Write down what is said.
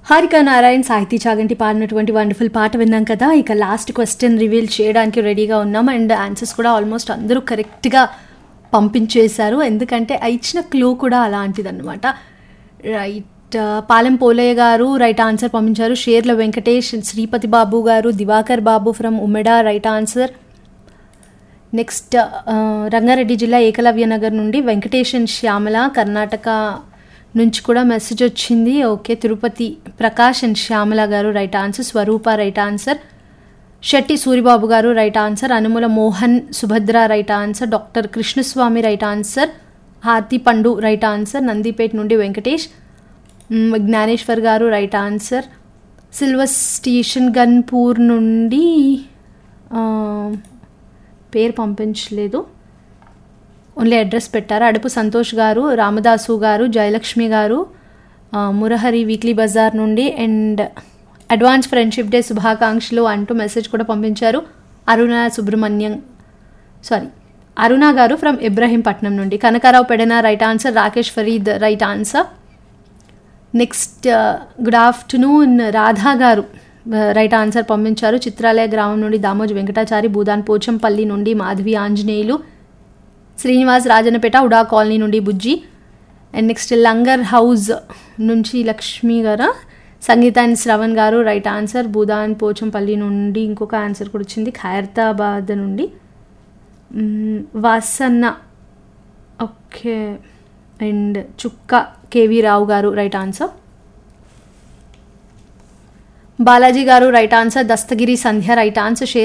హారిక నారాయణ్ సాహితీ చాగంటి పాడినటువంటి వండర్ఫుల్ పాట విన్నాం కదా ఇక లాస్ట్ క్వశ్చన్ రివీల్ చేయడానికి రెడీగా ఉన్నాం అండ్ ఆన్సర్స్ కూడా ఆల్మోస్ట్ అందరూ కరెక్ట్గా పంపించేశారు ఎందుకంటే ఆ ఇచ్చిన క్లూ కూడా అలాంటిదన్నమాట రైట్ పాలెం పోలయ్య గారు రైట్ ఆన్సర్ పంపించారు షేర్ల వెంకటేష్ శ్రీపతి బాబు గారు దివాకర్ బాబు ఫ్రమ్ ఉమెడా రైట్ ఆన్సర్ నెక్స్ట్ రంగారెడ్డి జిల్లా ఏకలవ్య నగర్ నుండి వెంకటేషన్ శ్యామల కర్ణాటక నుంచి కూడా మెసేజ్ వచ్చింది okay Tirupati Prakash and Shyamala garu right answer Swarupa right answer Shetty Suribabu garu right answer Anumula Mohan Subhadra right answer doctor Krishnaswamy right answer హాతి పండు రైట్ ఆన్సర్ నందిపేట నుండి వెంకటేష్ మ్, Jnaneshwar garu right answer silver station Ghanpur నుండి ఆ, పేరు పంపించలేదు ఓన్లీ అడ్రస్ పెట్టారు అడుపు సంతోష్ గారు రామదాసు గారు జయలక్ష్మి గారు ఆ, మురహరి వీక్లీ బజార్ నుండి అండ్ అడ్వాన్స్ ఫ్రెండ్షిప్ డే శుభాకాంక్షలు అంటూ మెసేజ్ కూడా పంపించారు అరుణ సుబ్రహ్మణ్యం సారీ అరుణ గారు ఫ్రమ్ ఇబ్రహీంపట్నం నుండి Kanakarao Pedana right answer Rakesh Farid right answer next good afternoon Radha garu right answer పంపించారు చిత్రాలయ గ్రామం నుండి దామోజు వెంకటాచారి భూదాన్ పోచంపల్లి నుండి మాధవి ఆంజనేయులు శ్రీనివాస్ రాజన్నపేట ఉడా కాలనీ నుండి Bujji and next Langar house నుంచి లక్ష్మి గారు సంగీత అండ్ శ్రవణ్ గారు రైట్ ఆన్సర్ భూదాన్ పోచంపల్లి నుండి ఇంకొక ఆన్సర్ కూడా వచ్చింది ఖైరతాబాద్ నుండి మ్, వాసన్న ఓకే అండ్ చుక్క కేవీ రావు గారు రైట్ ఆన్సర్ బాలాజీ గారు right answer Dastagiri Sandhya right answer